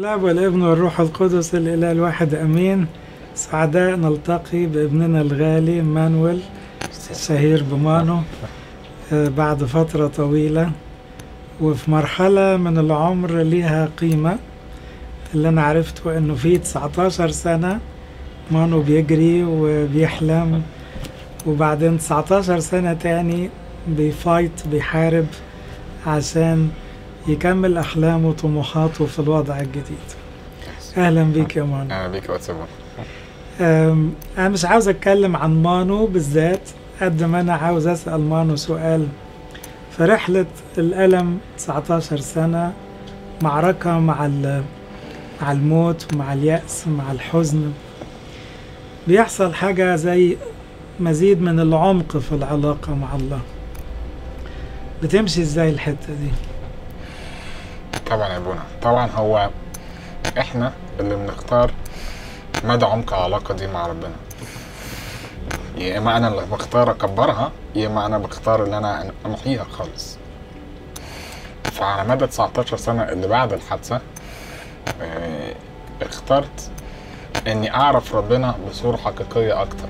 الاب والابن والروح القدس الاله الواحد امين سعداء نلتقي بابننا الغالي مانويل الشهير بمانو آه، بعد فترة طويلة وفي مرحلة من العمر ليها قيمة اللي أنا عرفته إنه في 19 سنة مانو بيجري وبيحلم وبعدين 19 سنة تاني بيفايت بيحارب عشان يكمل أحلامه وطموحاته في الوضع الجديد أهلا بيك يا مانو اهلا بيك يا واتساب أم، أنا مش عاوز أتكلم عن مانو بالذات قد ما أنا عاوز أسأل مانو سؤال في رحلة الألم 19 سنة معركة مع ال- مع الموت مع اليأس مع الحزن بيحصل حاجة زي مزيد من العمق في العلاقة مع الله بتمشي ازاي الحتة دي طبعا يا بونا طبعا هو احنا اللي بنختار مدى عمق العلاقه دي مع ربنا يا اما انا اللي بختار اكبرها يا اما انا بختار ان انا امحيها خالص فعلى مدى 19 سنه اللي بعد الحادثه آه، اخترت اني اعرف ربنا بصوره حقيقيه اكتر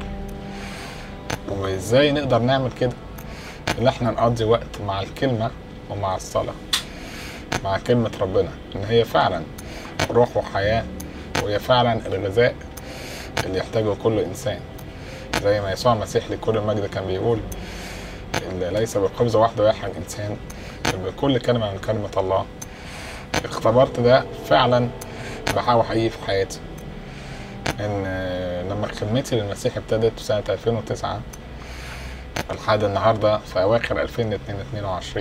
وازاي نقدر نعمل كده ان احنا نقضي وقت مع الكلمه ومع الصلاه مع كلمة ربنا إن هي فعلا روح وحياة وهي فعلا الغذاء اللي يحتاجه كل إنسان زي ما يسوع المسيح لكل المجد كان بيقول اللي ليس بالخبز وحده يحيى الإنسان بل بكل كلمة من كلمة الله اختبرت ده فعلا بحاول حقيقي في حياتي إن لما خدمتي للمسيح ابتدت في سنة 2009 لحد النهاردة في أواخر 2022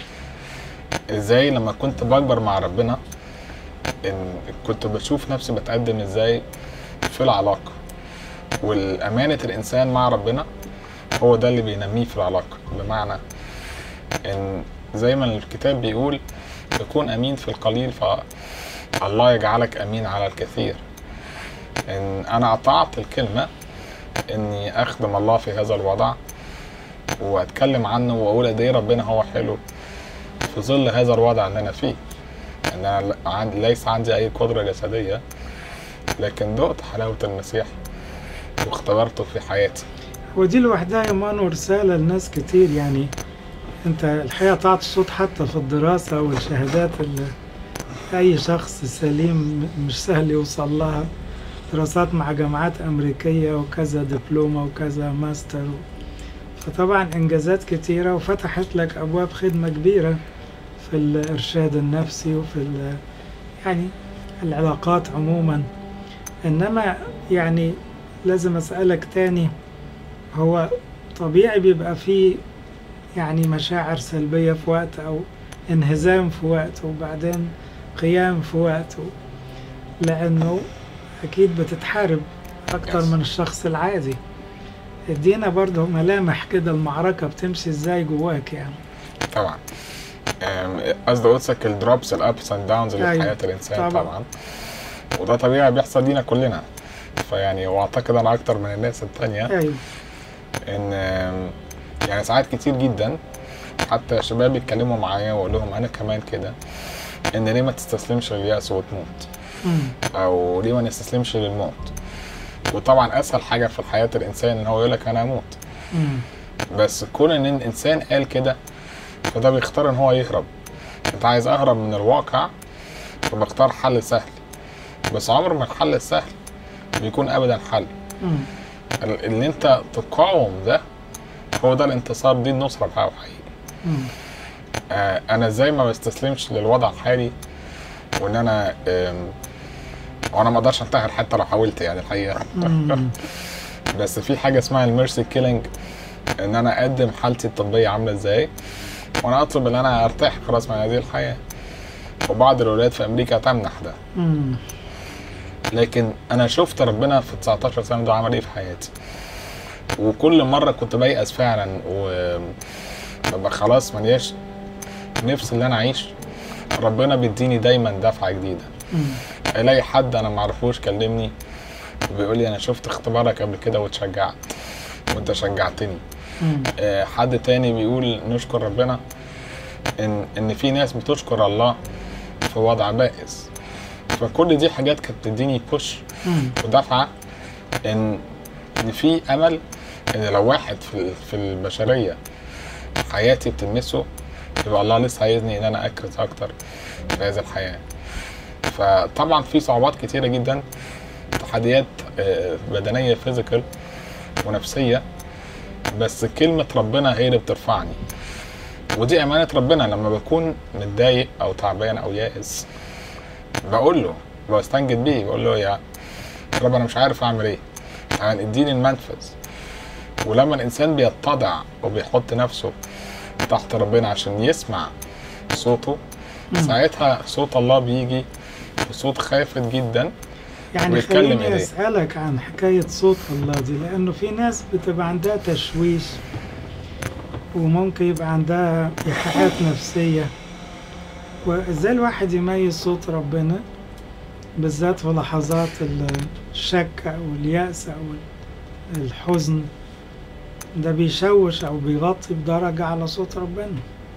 ازاي لما كنت بكبر مع ربنا ان كنت بشوف نفسي بتقدم ازاي في العلاقة والأمانة الإنسان مع ربنا هو ده اللي بينميه في العلاقة بمعنى إن زي ما الكتاب بيقول تكون أمين في القليل فالله يجعلك أمين على الكثير إن أنا أطعت الكلمة إني أخدم الله في هذا الوضع وأتكلم عنه وأقول قد إيه ربنا هو حلو في ظل هذا الوضع اللي انا فيه ان انا ل- عن- ليس عندي اي قدره جسديه لكن دقت حلاوه المسيح واختبرته في حياتي ودي لوحدها يا مانو رسالة لناس كتير يعني انت الحقيقة تعطي صوت حتى في الدراسة والشهادات اللي أي شخص سليم م- مش سهل يوصل لها دراسات مع جامعات أمريكية وكذا دبلومة وكذا ماستر فطبعا إنجازات كتيرة وفتحت لك أبواب خدمة كبيرة في الإرشاد النفسي وفي ال- يعني العلاقات عموما إنما يعني لازم أسألك تاني هو طبيعي بيبقى فيه يعني مشاعر سلبية في وقت أو انهزام في وقت وبعدين قيام في وقت لأنه أكيد بتتحارب أكتر Yes. من الشخص العادي ادينا برضه ملامح كده المعركة بتمشي ازاي جواك يعني طبعا أم، قصدي قدسك الدروبس الابس اند داونز اللي في أيوة. حياه الانسان طبعا. طبعا وده طبيعي بيحصل لينا كلنا فيعني واعتقد انا اكتر من الناس التانية ايوه ان أم، يعني ساعات كتير جدا حتى شباب يتكلموا معايا واقول لهم انا كمان كده ان ليه ما تستسلمش لليأس وتموت مم. او ليه ما نستسلمش للموت وطبعا اسهل حاجه في حياه الانسان ان هو يقول لك انا هموت مم. بس كون ان الانسان قال كده فده بيختار ان هو يهرب انت عايز اهرب من الواقع فبختار حل سهل بس عمر ما الحل السهل بيكون ابدا حل مم. ال- اللي انت تقاوم ده هو ده الانتصار دي النصره بتاعه حقيقي مم. آه انا ازاي ما بستسلمش للوضع الحالي وان انا آم، وانا ما اقدرش انتحر حتى لو حاولت يعني الحقيقه مم. بس في حاجه اسمها الميرسي كيلينج ان انا اقدم حالتي الطبيه عامله ازاي وانا اطلب ان انا ارتاح خلاص من هذه الحياه وبعض الولايات في امريكا تمنح ده مم. لكن انا شفت ربنا في 19 سنه ده عمل ايه في حياتي وكل مره كنت بيأس فعلا وببقى خلاص ملياش نفس اللي انا اعيش ربنا بيديني دايما دفعه جديده مم. الاقي حد انا معرفوش كلمني وبيقول لي انا شفت اختبارك قبل كده واتشجعت وانت شجعتني مم. آه، حد تاني بيقول نشكر ربنا ان ان في ناس بتشكر الله في وضع بائس فكل دي حاجات كانت بتديني بوش مم. ودفعه ان ان في امل ان لو واحد في في البشريه حياتي بتلمسه يبقى الله لسه عايزني ان انا اكرز اكتر في هذه الحياه فطبعا في صعوبات كتيره جدا تحديات آه، بدنيه فيزيكال ونفسيه بس كلمه ربنا هي اللي بترفعني ودي امانه ربنا لما بكون متضايق او تعبان او يائس بقول له بستنجد بيه بقول له يا رب انا مش عارف اعمل ايه يعني اديني المنفذ ولما الانسان بيتضع وبيحط نفسه تحت ربنا عشان يسمع صوته مم. ساعتها صوت الله بيجي بصوت خافت جدا يعني ويتكلم خليني إيديه. أسألك عن حكاية صوت الله دي لأنه في ناس بتبقى عندها تشويش وممكن يبقى عندها إيحاءات نفسية وإزاي الواحد يميز صوت ربنا بالذات في لحظات الشك أو اليأس أو الحزن ده بيشوش أو بيغطي بدرجة على صوت ربنا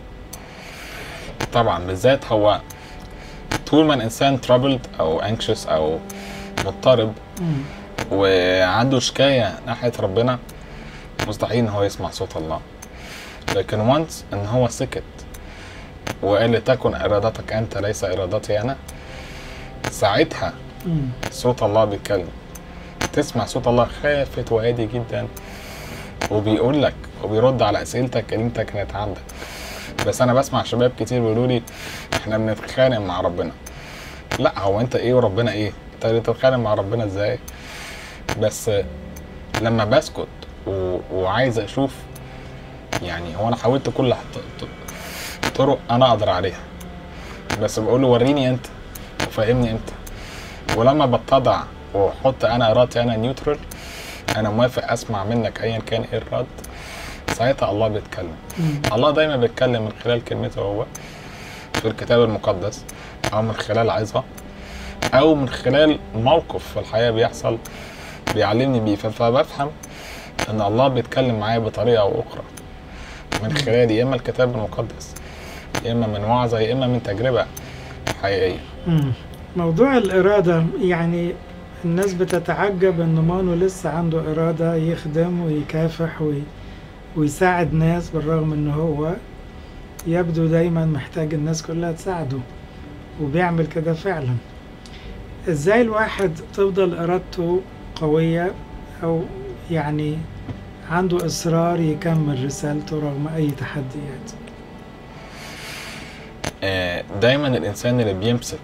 طبعا بالذات هو طول ما الانسان troubled او anxious او مضطرب مم. وعنده شكاية ناحية ربنا مستحيل ان هو يسمع صوت الله لكن وانس ان هو سكت وقال لتكن ارادتك انت ليس ارادتي انا ساعتها مم. صوت الله بيتكلم تسمع صوت الله خافت وهادي جدا وبيقول لك وبيرد على اسئلتك اللي انت كانت عندك بس انا بسمع شباب كتير بيقولوا لي احنا بنتخانق مع ربنا لا هو انت ايه وربنا ايه انت بتتخانق مع ربنا ازاي بس لما بسكت و... وعايز اشوف يعني هو انا حاولت كل ط- ط- طرق انا اقدر عليها بس بقول له وريني انت وفهمني انت ولما بتضع واحط انا ارادتي انا نيوترال انا موافق اسمع منك ايا كان ايه الرد ساعتها الله بيتكلم مم. الله دايما بيتكلم من خلال كلمته هو في الكتاب المقدس او من خلال عظة او من خلال موقف في الحياة بيحصل بيعلمني بيه ف- فبفهم ان الله بيتكلم معايا بطريقة او اخرى من خلال يا اما الكتاب المقدس يا اما من وعظة يا اما من تجربة حقيقية مم. موضوع الإرادة يعني الناس بتتعجب إن مانو لسه عنده إرادة يخدم ويكافح وي... ويساعد ناس بالرغم إن هو يبدو دايما محتاج الناس كلها تساعده وبيعمل كده فعلا إزاي الواحد تفضل إرادته قوية أو يعني عنده إصرار يكمل رسالته رغم أي تحديات آه، دايما الانسان اللي بيمسك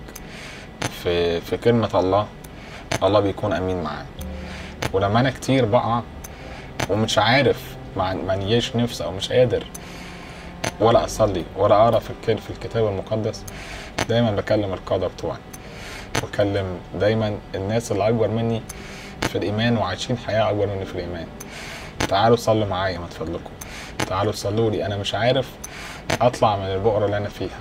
في في كلمة الله الله بيكون امين معاه ولما انا كتير بقع ومش عارف ما ما نياش نفس او مش قادر ولا اصلي ولا اقرا في الكل في الكتاب المقدس دايما بكلم القاده بتوعي بكلم دايما الناس اللي اكبر مني في الايمان وعايشين حياه اكبر مني في الايمان تعالوا صلوا معايا من فضلكم تعالوا صلوا لي انا مش عارف اطلع من البؤره اللي انا فيها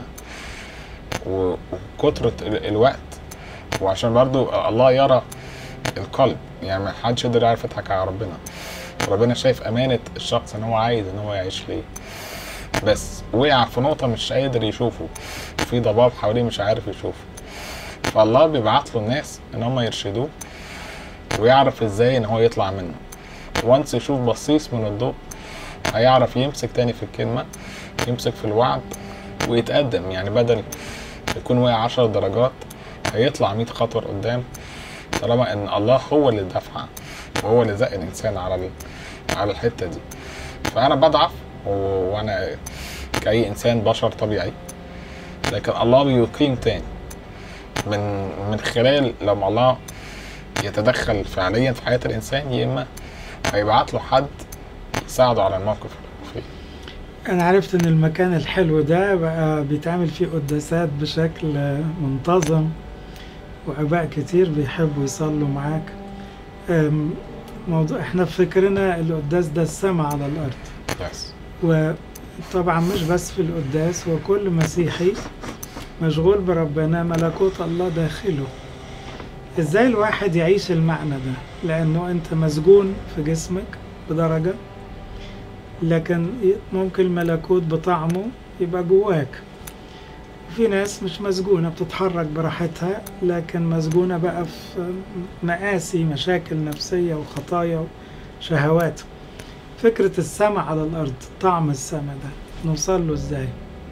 و- وكترة ال- الوقت وعشان برضو الله يرى القلب يعني ما حدش يقدر يعرف يضحك على ربنا ربنا شايف امانة الشخص ان هو عايز ان هو يعيش ليه بس وقع في نقطة مش قادر يشوفه في ضباب حواليه مش عارف يشوفه فالله بيبعت له الناس ان هم يرشدوه ويعرف ازاي ان هو يطلع منه وانس يشوف بصيص من الضوء هيعرف يمسك تاني في الكلمة يمسك في الوعد ويتقدم يعني بدل يكون واقع عشر درجات هيطلع 100 خطوة قدام طالما ان الله هو اللي دفع وهو اللي زق الانسان على ال- على الحتة دي فانا بضعف و- وانا كأي انسان بشر طبيعي لكن الله بيقيم تاني من من خلال لما الله يتدخل فعليا في حياة الانسان يا اما هيبعت له حد يساعده على الموقف اللي هو فيه أنا عرفت إن المكان الحلو ده بقى بيتعمل فيه قداسات بشكل منتظم وآباء كتير بيحبوا يصلوا معاك أم، موضوع إحنا في فكرنا القداس ده السما على الأرض يس وطبعا مش بس في القداس وكل مسيحي مشغول بربنا ملكوت الله داخله ازاي الواحد يعيش المعنى ده لانه انت مسجون في جسمك بدرجة لكن ي- ممكن الملكوت بطعمه يبقى جواك وفي ناس مش مسجونة بتتحرك براحتها لكن مسجونة بقى في مآسي مشاكل نفسية وخطايا وشهوات فكرة السماء على الأرض طعم السماء ده نوصل له إزاي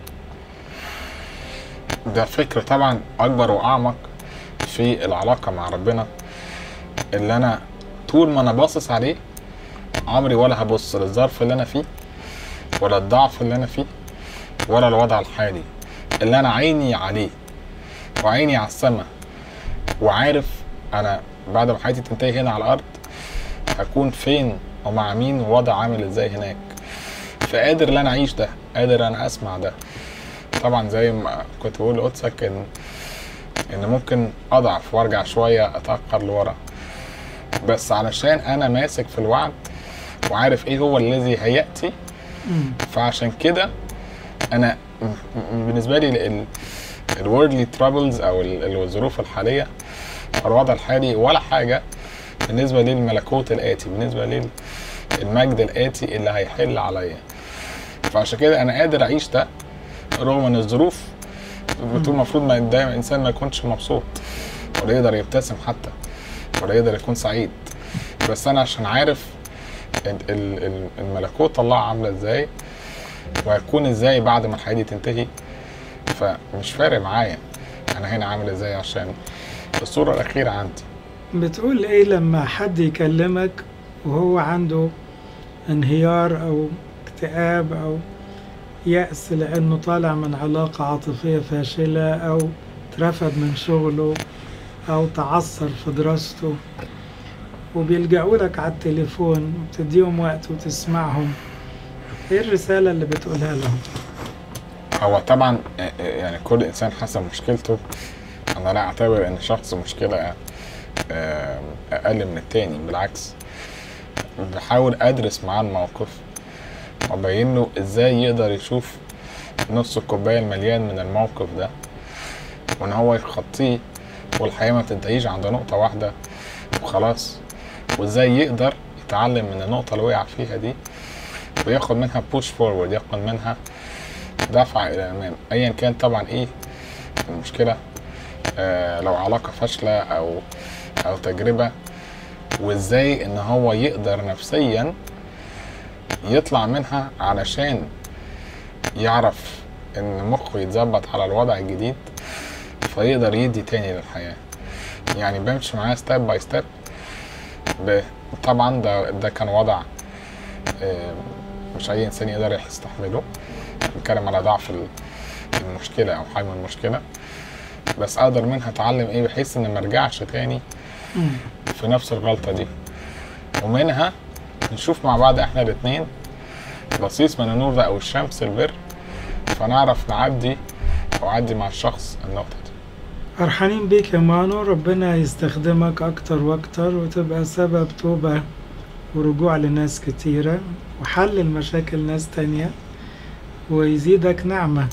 ده فكر طبعا اكبر واعمق في العلاقه مع ربنا اللي انا طول ما انا باصص عليه عمري ولا هبص للظرف اللي انا فيه ولا الضعف اللي انا فيه ولا الوضع الحالي اللي انا عيني عليه وعيني على السماء وعارف انا بعد ما حياتي تنتهي هنا على الارض هكون فين ومع مين ووضع عامل ازاي هناك فقادر ان انا اعيش ده قادر انا اسمع ده طبعا زي ما كنت بقول لقدسك ان ان ممكن اضعف وارجع شويه اتاخر لورا بس علشان انا ماسك في الوعد وعارف ايه هو الذي هياتي مم. فعشان كده انا م- م- بالنسبه لي الوردلي ترابلز او ال- الظروف الحاليه أو الوضع الحالي ولا حاجه بالنسبه للملكوت الاتي بالنسبه للمجد الاتي اللي هيحل عليا فعشان كده انا قادر اعيش ده رغم ان الظروف بتقول المفروض ما دايما الانسان ما يكونش مبسوط ولا يقدر يبتسم حتى ولا يقدر يكون سعيد بس انا عشان عارف ال- ال- ال- الملكوت الله عامله ازاي وهيكون ازاي بعد ما الحياه دي تنتهي فمش فارق معايا انا هنا عامل ازاي عشان الصوره الاخيره عندي بتقول إيه لما حد يكلمك وهو عنده انهيار أو اكتئاب أو يأس لأنه طالع من علاقة عاطفية فاشلة أو اترفد من شغله أو تعثر في دراسته وبيلجأوا لك على التليفون وتديهم وقت وتسمعهم ايه الرسالة اللي بتقولها لهم؟ هو طبعا يعني كل انسان حسب مشكلته انا لا اعتبر ان شخص مشكله آه، اقل من التاني بالعكس بحاول ادرس معاه الموقف وابين له ازاي يقدر يشوف نص الكوبايه المليان من الموقف ده وان هو يخطيه والحياه ما بتنتهيش عند نقطه واحده وخلاص وازاي يقدر يتعلم من النقطه اللي وقع فيها دي وياخد منها بوش فورورد ياخد منها دفعه الى الامام ايا كان طبعا ايه المشكله آه لو علاقه فاشله او او تجربه وازاي ان هو يقدر نفسيا يطلع منها علشان يعرف ان مخه يتظبط على الوضع الجديد فيقدر يدي تاني للحياه يعني بمشي معاه ستيب باي ستيب طبعا ده ده كان وضع آه، مش اي انسان يقدر يستحمله بنتكلم على ضعف ال- المشكله او حجم المشكله بس اقدر منها اتعلم ايه بحيث ان ما ارجعش تاني مم. في نفس الغلطه دي ومنها نشوف مع بعض احنا الاتنين بصيص من النور ده او الشمس البر فنعرف نعدي او اعدي مع الشخص النقطه دي فرحانين بيك يا مانو ربنا يستخدمك أكتر وأكتر وتبقى سبب توبة ورجوع لناس كتيرة وحل المشاكل ناس تانية ويزيدك نعمة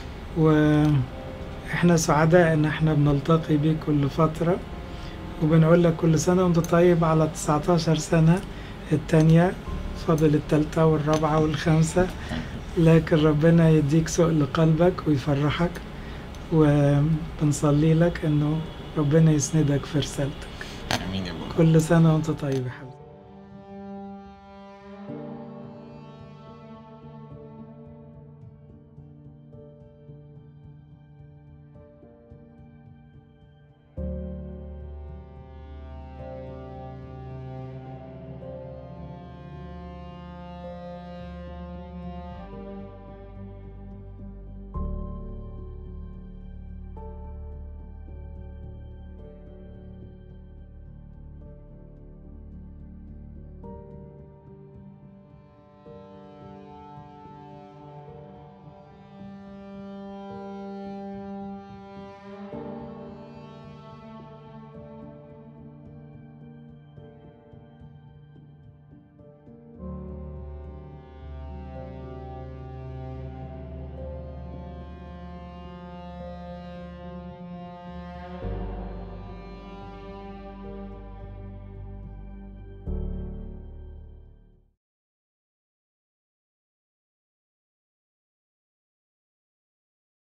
وإحنا سعداء إن إحنا بنلتقي بيك كل فترة وبنقول لك كل سنة وأنت طيب على 19 سنة التانية فاضل التالتة والرابعة والخامسة لكن ربنا يديك سؤل قلبك ويفرحك وبنصلي لك انه ربنا يسندك في رسالتك امين يا ابو كل سنة وانت طيب يا حبيبي